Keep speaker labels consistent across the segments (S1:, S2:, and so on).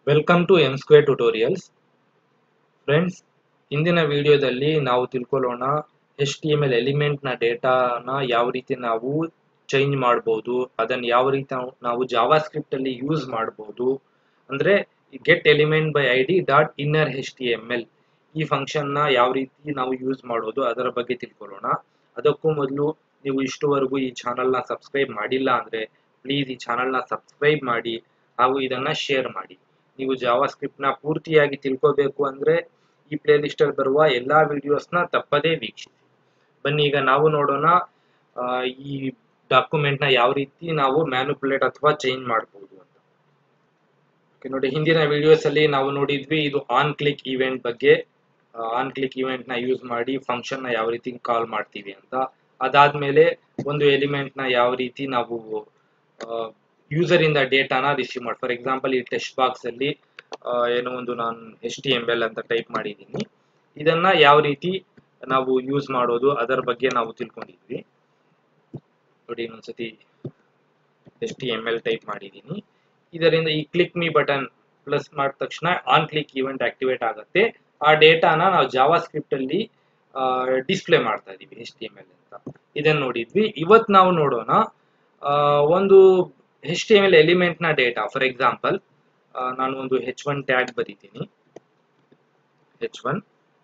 S1: welcome to M square tutorials friends ಇಂದಿನ ವಿಡಿಯೋದಲ್ಲಿ ನಾವು ತಿಳ್ಕೊಳ್ಳೋಣ ಎಚ್ ಟಿ ಎಮ್ ಎಲ್ ಎಲಿಮೆಂಟ್ನ ಡೇಟಾನ ಯಾವ ರೀತಿ ನಾವು ಚೇಂಜ್ ಮಾಡ್ಬೋದು ಅದನ್ನು ಯಾವ ರೀತಿ ನಾವು- ನಾವು ಜಾವಾ ಸ್ಕ್ರಿಪ್ಟಲ್ಲಿ ಯೂಸ್ ಮಾಡ್ಬೋದು ಅಂದರೆ get element by I D dot inner H T M L ಈ ಫಂಕ್ಷನ್ನ ಯಾವ ರೀತಿ ನಾವು ಯೂಸ್ ಮಾಡೋದು ಅದರ ಬಗ್ಗೆ ತಿಳ್ಕೊಳ್ಳೋಣ ಅದಕ್ಕೂ ಮೊದಲು ನೀವು ಇಷ್ಟುವರೆಗೂ ಈ ಚಾನಲ್ನ ಸಬ್ಸ್ಕ್ರೈಬ್ ಮಾಡಿಲ್ಲ ಅಂದರೆ ಪ್ಲೀಸ್ ಈ ಚಾನಲ್ನ ಸಬ್ಸ್ಕ್ರೈಬ್ ಮಾಡಿ ಹಾಗೂ ಇದನ್ನು ಶೇರ್ ಮಾಡಿ ನೀವು ಜಾವಾ ಸ್ಕ್ರಿಪ್ಟ್ನ ಪೂರ್ತಿಯಾಗಿ ತಿಳ್ಕೋಬೇಕು ಅಂದರೆ ಈ ಪ್ಲೇ ಲಿಸ್ಟಲ್ಲಿ ಬರುವ ಎಲ್ಲ ವಿಡಿಯೋಸ್ನ ತಪ್ಪದೇ ವೀಕ್ಷಿಸಿ ಬನ್ನಿ ಈಗ ನಾವು ನೋಡೋಣ ಆ, ಈ ಡಾಕ್ಯುಮೆಂಟ್ನ ಯಾವ ರೀತಿ ನಾವು ಮ್ಯಾನುಪುಲೇಟ್ ಅಥವಾ ಚೇಂಜ್ ಮಾಡ್ಬೋದು ಅಂತ Okay, ನೋಡಿ ಹಿಂದಿನ ವಿಡಿಯೋಸ್ ಅಲ್ಲಿ ನಾವು ನೋಡಿದ್ವಿ ಇದು ಆನ್ ಕ್ಲಿಕ್ ಇವೆಂಟ್ ಬಗ್ಗೆ ಆನ್ ಕ್ಲಿಕ್ ಇವೆಂಟ್ ನ ಯೂಸ್ ಮಾಡಿ ಫಂಕ್ಷನ್ ನ ಯಾವ ರೀತಿ ಕಾಲ್ ಮಾಡ್ತೀವಿ ಅಂತ ಅದಾದ್ಮೇಲೆ ಒಂದು ಎಲಿಮೆಂಟ್ ನ ಯಾವ ರೀತಿ ನಾವು ಯೂಸರ್ ಇಂದ ಡೇಟಾನ ರಿಸೀವ್ ಮಾಡಿ ಫಾರ್ ಎಕ್ಸಾಂಪಲ್ ಈ ಟೆಸ್ಟ್ ಬಾಕ್ಸ್ ಅಲ್ಲಿ ಆ, ಏನೋ ಒಂದು ನಾನು ಎಚ್ ಟಿ ಎಮ್ ಎಲ್ ಅಂತ ಟೈಪ್ ಮಾಡಿದ್ದೀನಿ ಇದನ್ನ ಯಾವ ರೀತಿ ನಾವು ಯೂಸ್ ಮಾಡೋದು ಅದರ ಬಗ್ಗೆ ನಾವು ತಿಳ್ಕೊಂಡಿದ್ವಿ ನೋಡಿ ಇನ್ನೊಂದ್ಸತಿ S T M L type ಮಾಡಿದ್ದೀನಿ ಇದರಿಂದ ಈ ಕ್ಲಿಕ್ ಮಿ ಬಟನ್ ಪ್ಲಸ್ ಮಾಡಿದ ತಕ್ಷಣ ಆನ್ ಕ್ಲಿಕ್ ಇವೆಂಟ್ ಆಕ್ಟಿವೇಟ್ ಆಗುತ್ತೆ ಆ ಡೇಟಾನ ನಾವು ಜಾವಾ ಸ್ಕ್ರಿಪ್ಟ್ ಅಲ್ಲಿ ಡಿಸ್ಪ್ಲೇ ಮಾಡ್ತಾ ಇದೀವಿ ಎಚ್ ಟಿ ಎಮ್ ಎಲ್ ಅಂತ ಇದನ್ನ ನೋಡಿದ್ವಿ ಇವತ್ತು ನಾವು ನೋಡೋಣ ಆ, ಒಂದು H T M L element ನ ಡೇಟಾ ಫಾರ್ ಎಕ್ಸಾಂಪಲ್ ನಾನು ಒಂದು ಹೆಚ್ ಒನ್ ಟ್ಯಾಗ್ ಬರೀತೀನಿ H one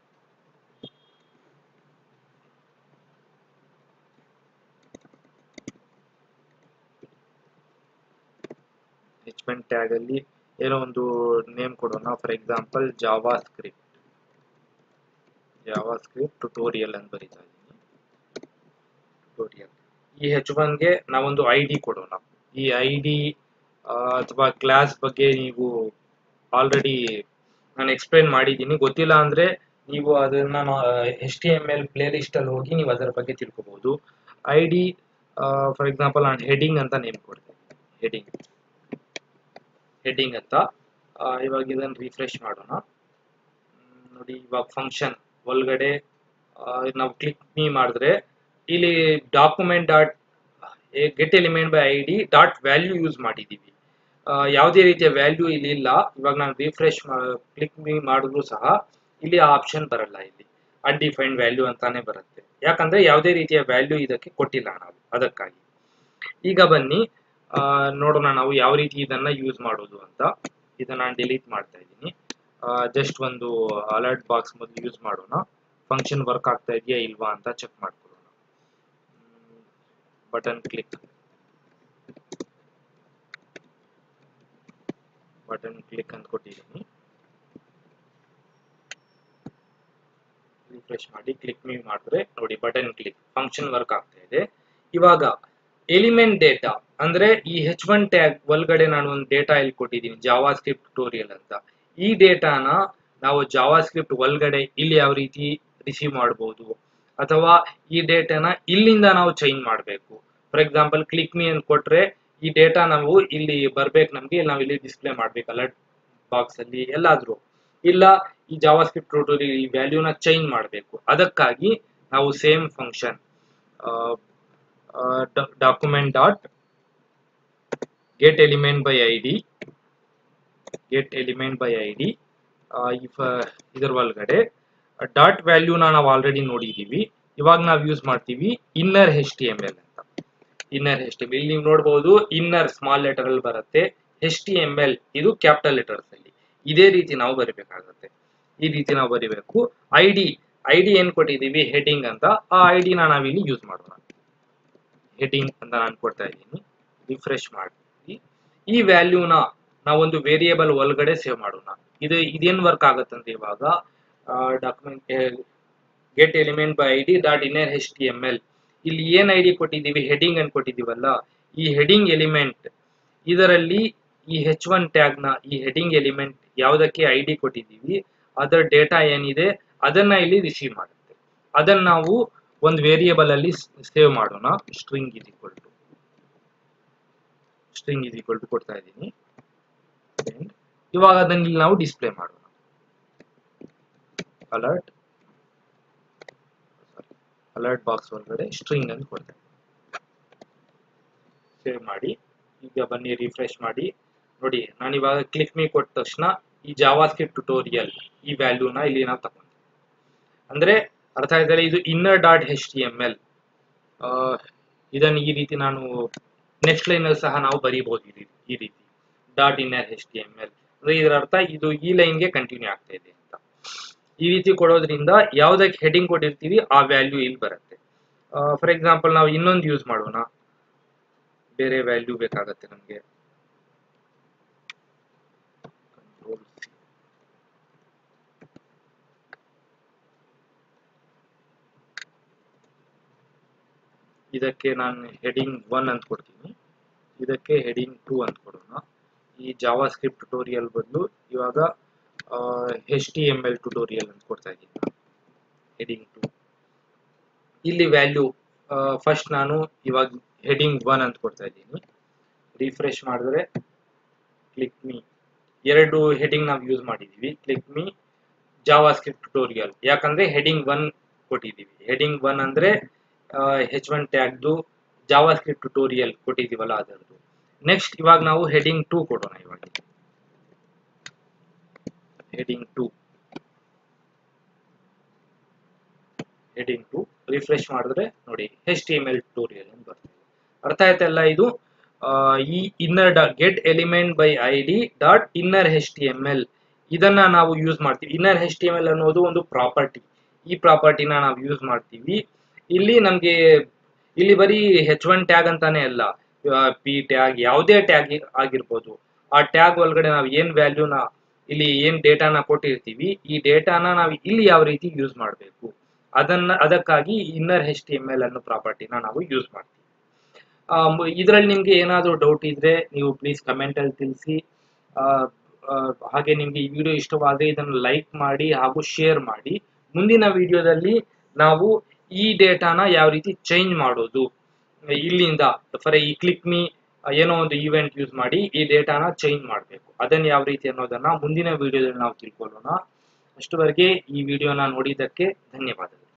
S1: H one tag ಅಲ್ಲಿ ಏನೋ ಒಂದು ನೇಮ್ ಕೊಡೋಣ for example JavaScript JavaScript tutorial ಅಂತ ಬರೀತಾ ಇದ್ದೀನಿ ಟ್ಯುಟೋರಿಯಲ್ ಈ ಹೆಚ್ ಒನ್ಗೆ ನಾವೊಂದು ಐ ಡಿ ಕೊಡೋಣ ಈ ಐ ಡಿ ಅಥವಾ ಕ್ಲಾಸ್ ಬಗ್ಗೆ ನೀವು ಆಲ್ರೆಡಿ ನಾನು ಎಕ್ಸ್ಪ್ಲೈನ್ ಮಾಡಿದ್ದೀನಿ ಗೊತ್ತಿಲ್ಲ ಅಂದ್ರೆ ನೀವು ಅದನ್ನ H T M L playlist ಅಲ್ಲಿ ಹೋಗಿ ನೀವು ಅದರ ಬಗ್ಗೆ ತಿಳ್ಕೊಬಹುದು ಐ ಡಿ ಫಾರ್ ಎಕ್ಸಾಂಪಲ್ ನಾನು ಹೆಡಿಂಗ್ ಅಂತ ನೇಮ್ ಕೊಡ್ತೇನೆ ಹೆಡಿಂಗ್ ಹೆಡ್ಡಿಂಗ್ ಅಂತ ಆ, ಇವಾಗ ಇದನ್ನು ರಿಫ್ರೆಶ್ ಮಾಡೋಣ ಹ್ಮ್, ನೋಡಿ ಇವಾಗ ಫಂಕ್ಷನ್ ಒಳಗಡೆ ಆ, ನಾವು ಕ್ಲಿಕ್ ಮೀ ಮಾಡಿದ್ರೆ ಇಲ್ಲಿ document dot get element by I D dot value use ಮಾಡಿದ್ದೀವಿ ಆ, ಯಾವುದೇ ರೀತಿಯ ವ್ಯಾಲ್ಯೂ ಇಲ್ಲಿ ಇಲ್ಲ ಇವಾಗ ನಾನು ರಿಫ್ರೆಶ್ ಕ್ಲಿಕ್ ಮೀ ಮಾಡಿದ್ರು ಸಹ ಇಲ್ಲಿ ಆ ಆಪ್ಷನ್ ಬರಲ್ಲ ಇಲ್ಲಿ ಅನ್ಡಿಫೈನ್ಡ್ ವ್ಯಾಲ್ಯೂ ಅಂತಾನೆ ಬರುತ್ತೆ ಯಾಕಂದ್ರೆ ಯಾವುದೇ ರೀತಿಯ ವ್ಯಾಲ್ಯೂ ಇದಕ್ಕೆ ಕೊಟ್ಟಿಲ್ಲ ನಾವು ಅದಕ್ಕಾಗಿ ಈಗ ಬನ್ನಿ ಆ, ನೋಡೋಣ ನಾವು ಯಾವ ರೀತಿ ಇದನ್ನ ಯೂಸ್ ಮಾಡೋದು ಅಂತ ಇದನ್ನ ನಾನು ಡಿಲೀಟ್ ಮಾಡ್ತಾ ಇದ್ದೀನಿ ಜಸ್ಟ್ ಒಂದು ಅಲರ್ಟ್ ಬಾಕ್ಸ್ ಮೊದಲು ಯೂಸ್ ಮಾಡೋಣ ಫಂಕ್ಷನ್ ವರ್ಕ್ ಆಗ್ತಾ ಇದೆಯಾ ಇಲ್ವಾ ಅಂತ ಚೆಕ್ ಮಾಡ್ಕೊಳ್ಳೋಣ ಬಟನ್ ಕ್ಲಿಕ್ ಬಟನ್ ಕ್ಲಿಕ್ ಅಂತ ಕೊಟ್ಟಿದ್ದೀನಿ ರಿಫ್ರೆಶ್ ಮಾಡಿ ಕ್ಲಿಕ್ ಮೀ ಮಾಡಿದ್ರೆ ನೋಡಿ ಬಟನ್ ಕ್ಲಿಕ್ ಫಂಕ್ಷನ್ ವರ್ಕ್ ಆಗ್ತಾ ಇದೆ ಇವಾಗ ಎಲಿಮೆಂಟ್ ಡೇಟಾ ಅಂದ್ರೆ ಈ ಹೆಚ್ ಒನ್ ಟ್ಯಾಗ್ ಒಳಗಡೆ ನಾನು ಒಂದು ಡೇಟಾ ಇಲ್ಲಿ ಕೊಟ್ಟಿದ್ದೀನಿ ಜಾವಾ ಸ್ಕ್ರಿಪ್ಟ್ ಟ್ಯೂಟೋರಿಯಲ್ ಅಂತ ಈ ಡೇಟಾನ ನಾವು ಜಾವಾ ಸ್ಕ್ರಿಪ್ಟ್ ಒಳಗಡೆ ಇಲ್ಲಿ ಯಾವ ರೀತಿ ರಿಸೀವ್ ಮಾಡಬಹುದು ಅಥವಾ ಈ ಡೇಟಾನ ಇಲ್ಲಿಂದ ನಾವು ಚೇಂಜ್ ಮಾಡಬೇಕು ಫಾರ್ ಎಕ್ಸಾಂಪಲ್ ಕ್ಲಿಕ್ ಮೀ ಅಂತ ಕೊಟ್ರೆ ಈ ಡೇಟಾ ನಾವು ಇಲ್ಲಿ ಬರ್ಬೇಕು ನಮ್ಗೆ ನಾವು ಇಲ್ಲಿ ಡಿಸ್ಪ್ಲೇ ಮಾಡ್ಬೇಕು ಅಲರ್ಟ್ ಬಾಕ್ಸ್ ಅಲ್ಲಿ ಎಲ್ಲಾದ್ರೂ ಇಲ್ಲ ಈ ಜಾವಾ ಸ್ಕ್ರಿಪ್ಟ್ ಟ್ಯೂಟೋರಿಯಲ್ ಈ ವ್ಯಾಲ್ಯೂನ ಚೇಂಜ್ ಮಾಡಬೇಕು ಅದಕ್ಕಾಗಿ ನಾವು same function document dot get element by I D get element by I D if ಇದರ ಒಳಗಡೆ ಡಾಟ್ ವ್ಯಾಲ್ಯೂನ ನಾವು ಆಲ್ರೆಡಿ ನೋಡಿದೀವಿ ಇವಾಗ ನಾವು ಯೂಸ್ ಮಾಡ್ತೀವಿ inner H T M L ಅಂತ ಇನ್ನರ್ ಹೆಚ್ ಟಿ ಎಮ್ ಇಲ್ಲಿ ನೀವು ನೋಡಬಹುದು ಇನ್ನರ್ ಸ್ಮಾಲ್ ಲೆಟರ್ ಅಲ್ಲಿ ಬರುತ್ತೆ ಎಚ್ ಟಿ ಎಮ್ ಎಲ್ ಇದು ಕ್ಯಾಪಿಟಲ್ ಲೆಟರ್ಸ್ ಅಲ್ಲಿ ಇದೇ ರೀತಿ ನಾವು ಬರಿಬೇಕಾಗುತ್ತೆ ಈ ರೀತಿ ನಾವು ಬರಿಬೇಕು ಐ ಡಿ ಐ ಡಿ ಏನ್ ಕೊಟ್ಟಿದ್ದೀವಿ ಹೆಡಿಂಗ್ ಅಂತ ಆ ಐ ಡಿನ ನಾವಿಲ್ಲಿ ಯೂಸ್ ಮಾಡೋಣ ಹೆಡಿಂಗ್ ಅಂತ ನಾನು ಕೊಡ್ತಾ ಇದ್ದೀನಿ ರಿಫ್ರೆಶ್ ಮಾಡಿ ಈ ವ್ಯಾಲ್ಯೂನ ನಾವೊಂದು ವೇರಿಯೇಬಲ್ ಒಳಗಡೆ ಸೇವ್ ಮಾಡೋಣ ಇದು ಇದೇನ್ ವರ್ಕ್ ಆಗುತ್ತಂತ ಇವಾಗ document get element by I D dot inner H T M L ಇಲ್ಲಿ ಏನ್ ಐ ಡಿ ಕೊಟ್ಟಿದ್ದೀವಿ ಹೆಡಿಂಗ್ ಅನ್ನು ಕೊಟ್ಟಿದ್ದೀವಲ್ಲ ಈ ಹೆಡಿಂಗ್ ಎಲಿಮೆಂಟ್ ಇದರಲ್ಲಿ ಈ ಹೆಚ್ ಒನ್ ಟ್ಯಾಗ್ ನ ಈ ಹೆಡಿಂಗ್ ಎಲಿಮೆಂಟ್ ಯಾವುದಕ್ಕೆ ಐ ಡಿ ಕೊಟ್ಟಿದ್ದೀವಿ ಅದರ ಡೇಟಾ ಏನಿದೆ ಅದನ್ನ ಇಲ್ಲಿ ರಿಸೀವ್ ಮಾಡುತ್ತೆ ಅದನ್ನ ನಾವು ಒಂದು ವೇರಿಯೇಬಲ್ ಅಲ್ಲಿ ಸೇವ್ ಮಾಡೋಣ string is equal to string is equal to ಕೊಡ್ತಾ ಇದ್ದೀನಿ And ಇವಾಗ ಅದನ್ನ ಇಲ್ಲಿ ನಾವು ಡಿಸ್ಪ್ಲೇ ಮಾಡೋಣ ಅಲರ್ಟ್ ಅಲರ್ಟ್ ಬಾಕ್ಸ್ ಒಳಗಡೆ ಸ್ಟ್ರಿಂಗ್ ಅಂತ ಕೊಡ್ತೇವೆ ಸೇವ್ ಮಾಡಿ ಈಗ ಬನ್ನಿ ರಿಫ್ರೆಶ್ ಮಾಡಿ ನೋಡಿ ನಾನು ಇವಾಗ ಕ್ಲಿಕ್ ಮೀ ಕೊಟ್ಟ ತಕ್ಷಣ ಈ ಜಾವಾ ಸ್ಕ್ರಿಪ್ಟ್ ಟ್ಯುಟೋರಿಯಲ್ ಈ ವ್ಯಾಲ್ಯೂನ ಇಲ್ಲಿ ನಾವು ತಗೊಂಡು ಅಂದ್ರೆ ಅರ್ಥ ಆಯ್ತಲ್ಲ ಇದು inner dot H T M L ಇದನ್ನು ಈ ರೀತಿ ನಾನು ನೆಕ್ಸ್ಟ್ ಲೈನ್ ಅಲ್ಲಿ ಸಹ ನಾವು ಬರೀಬಹುದು ಈ ರೀತಿ ಈ ರೀತಿ dot inner H T M L ಅಂದ್ರೆ ಇದರ ಅರ್ಥ ಇದು ಈ ಲೈನ್ಗೆ ಕಂಟಿನ್ಯೂ ಆಗ್ತಾ ಇದೆ ಅಂತ ಈ ರೀತಿ ಕೊಡೋದ್ರಿಂದ ಯಾವ್ದಕ್ಕೆ ಹೆಡಿಂಗ್ ಕೊಟ್ಟಿರ್ತೀವಿ ಆ ವ್ಯಾಲ್ಯೂ ಇಲ್ಲಿ ಬರುತ್ತೆ ಫಾರ್ ಎಕ್ಸಾಂಪಲ್ ನಾವು ಇನ್ನೊಂದು ಯೂಸ್ ಮಾಡೋಣ ಬೇರೆ ವ್ಯಾಲ್ಯೂ ಬೇಕಾಗತ್ತೆ ನಮಗೆ ಇದಕ್ಕೆ ನಾನು ಹೆಡಿಂಗ್ ಒನ್ ಅಂತ ಕೊಡ್ತೀನಿ ಇದಕ್ಕೆ ಹೆಡಿಂಗ್ ಟೂ ಅಂತ ಕೊಡೋಣ ಈ ಜಾವಾ ಸ್ಕ್ರಿಪ್ಟ್ ಟ್ಯುಟೋರಿಯಲ್ ಬದಲು ಇವಾಗ H T M L tutorial ಅಂತ ಕೊಡ್ತಾ ಇದ್ದೀನಿ ಹೆಡಿಂಗ್ ಟು ಇಲ್ಲಿ ವ್ಯಾಲ್ಯೂ ಫಸ್ಟ್ ನಾನು ಇವಾಗ ಹೆಡಿಂಗ್ ಒನ್ ಅಂತ ಕೊಡ್ತಾ ಇದ್ದೀನಿ ರಿಫ್ರೆಶ್ ಮಾಡಿದ್ರೆ ಕ್ಲಿಕ್ ಮೀ ಎರಡು ಹೆಡಿಂಗ್ ನಾವು ಯೂಸ್ ಮಾಡಿದ್ದೀವಿ click me JavaScript tutorial ಯಾಕಂದ್ರೆ ಹೆಡಿಂಗ್ ಒನ್ ಕೊಟ್ಟಿದ್ದೀವಿ ಹೆಡಿಂಗ್ ಒನ್ ಅಂದ್ರೆ ಹೆಚ್ ಒನ್ ಟ್ಯಾಗ್ದು ಜಾವಾ ಸ್ಕ್ರಿಪ್ಟ್ ಟ್ಯುಟೋರಿಯಲ್ ಕೊಟ್ಟಿದ್ದೀವಲ್ಲ ಅದರದ್ದು ನೆಕ್ಸ್ಟ್ ಇವಾಗ ನಾವು ಹೆಡಿಂಗ್ ಟೂ ಕೊಡೋಣ ಇವಾಗ heading two heading two refresh ಮಾಡಿದ್ರೆ ನೋಡಿ H T M L tutorial ಅಂತ ಬರ್ತದೆ ಅರ್ಥ ಆಯ್ತಲ್ಲ ಇದು ಈ inner dot get element by I D dot inner H T M L ಇದನ್ನ ನಾವು ಯೂಸ್ ಮಾಡ್ತೀವಿ inner H T M L ಅನ್ನೋದು ಒಂದು ಪ್ರಾಪರ್ಟಿ ಈ ಪ್ರಾಪರ್ಟಿನ ನಾವು ಯೂಸ್ ಮಾಡ್ತೀವಿ ಇಲ್ಲಿ ನಮಗೆ ಇಲ್ಲಿ ಬರೀ ಹೆಚ್ ಒನ್ ಟ್ಯಾಗ್ ಅಂತಾನೆ ಅಲ್ಲ ಪಿ ಟ್ಯಾಗ್ ಯಾವುದೇ ಟ್ಯಾಗ್ ಆಗಿರ್ಬೋದು ಆ ಟ್ಯಾಗ್ ಒಳಗಡೆ ನಾವು ಏನ್ ವ್ಯಾಲ್ಯೂನ ಇಲ್ಲಿ ಏನ್ ಡೇಟಾನ ಕೊಟ್ಟಿರ್ತೀವಿ ಈ ಡೇಟಾನ ನಾವು ಇಲ್ಲಿ ಯಾವ ರೀತಿ ಯೂಸ್ ಮಾಡಬೇಕು ಅದನ್ನ ಅದಕ್ಕಾಗಿ inner H T M L ಅನ್ನೋ ಪ್ರಾಪರ್ಟಿನ ನಾವು ಯೂಸ್ ಮಾಡ್ತೀವಿ ಇದರಲ್ಲಿ ನಿಮ್ಗೆ ಏನಾದರೂ ಡೌಟ್ ಇದ್ರೆ ನೀವು ಪ್ಲೀಸ್ ಕಮೆಂಟ್ ಅಲ್ಲಿ ತಿಳಿಸಿ ಹಾಗೆ ನಿಮ್ಗೆ ಈ ವಿಡಿಯೋ ಇಷ್ಟವಾದ್ರೆ ಇದನ್ನು ಲೈಕ್ ಮಾಡಿ ಹಾಗೂ ಶೇರ್ ಮಾಡಿ ಮುಂದಿನ ವಿಡಿಯೋದಲ್ಲಿ ನಾವು ಈ ಡೇಟಾನ ಯಾವ ರೀತಿ ಚೇಂಜ್ ಮಾಡೋದು ಇಲ್ಲಿಂದ ಫಾರ್ ಈ ಕ್ಲಿಕ್ ಮೀ ಏನೋ ಒಂದು ಇವೆಂಟ್ ಯೂಸ್ ಮಾಡಿ ಈ ಡೇಟಾನ ಚೇಂಜ್ ಮಾಡಬೇಕು ಅದನ್ನು ಯಾವ ರೀತಿ ಅನ್ನೋದನ್ನ ಮುಂದಿನ ವಿಡಿಯೋದಲ್ಲಿ ನಾವು ತಿಳ್ಕೊಳ್ಳೋಣ ಅಷ್ಟುವರೆಗೆ ಈ ವಿಡಿಯೋನ ನೋಡಿದ್ದಕ್ಕೆ ಧನ್ಯವಾದಗಳು